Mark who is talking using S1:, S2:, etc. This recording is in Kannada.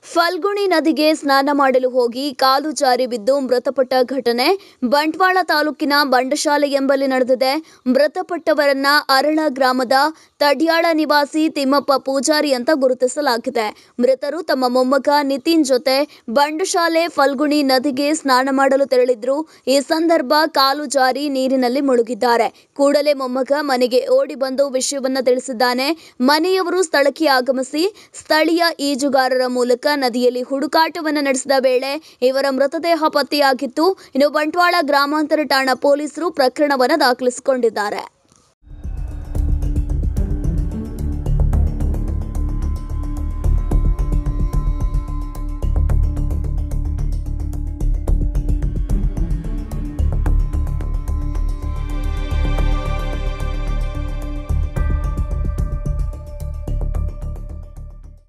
S1: ಫಲ್ಗುಣಿ ನದಿಗೆ ಸ್ನಾನ ಮಾಡಲು ಹೋಗಿ ಕಾಲು ಜಾರಿ ಬಿದ್ದು ಮೃತಪಟ್ಟ ಘಟನೆ ಬಂಟ್ವಾಳ ತಾಲೂಕಿನ ಬಂಡಶಾಲೆ ಎಂಬಲ್ಲಿ ನಡೆದಿದೆ ಮೃತಪಟ್ಟವರನ್ನ ಅರಳ ಗ್ರಾಮದ ತಡ್ಯಾಳ ನಿವಾಸಿ ತಿಮ್ಮಪ್ಪ ಪೂಜಾರಿ ಅಂತ ಗುರುತಿಸಲಾಗಿದೆ ಮೃತರು ತಮ್ಮ ಮೊಮ್ಮಗ ನಿತಿನ್ ಜೊತೆ ಬಂಡಶಾಲೆ ಫಲ್ಗುಣಿ ನದಿಗೆ ಸ್ನಾನ ಮಾಡಲು ತೆರಳಿದ್ರು ಈ ಸಂದರ್ಭ ಕಾಲು ಜಾರಿ ನೀರಿನಲ್ಲಿ ಮುಳುಗಿದ್ದಾರೆ ಕೂಡಲೇ ಮೊಮ್ಮಗ ಮನೆಗೆ ಓಡಿ ಬಂದು ವಿಷಯವನ್ನ ತಿಳಿಸಿದ್ದಾನೆ ಮನೆಯವರು ಸ್ಥಳಕ್ಕೆ ಆಗಮಿಸಿ ಸ್ಥಳೀಯ ಈಜುಗಾರರ ಮೂಲಕ ನದಿಯಲ್ಲಿ ಹುಡುಕಾಟವನ್ನು ನಡೆಸಿದ ವೇಳೆ ಇವರ ಮೃತದೇಹ ಪತ್ತೆಯಾಗಿತ್ತು ಇನ್ನು ಬಂಟ್ವಾಳ ಗ್ರಾಮಾಂತರ ಠಾಣಾ ಪೊಲೀಸರು ಪ್ರಕರಣವನ್ನು ದಾಖಲಿಸಿಕೊಂಡಿದ್ದಾರೆ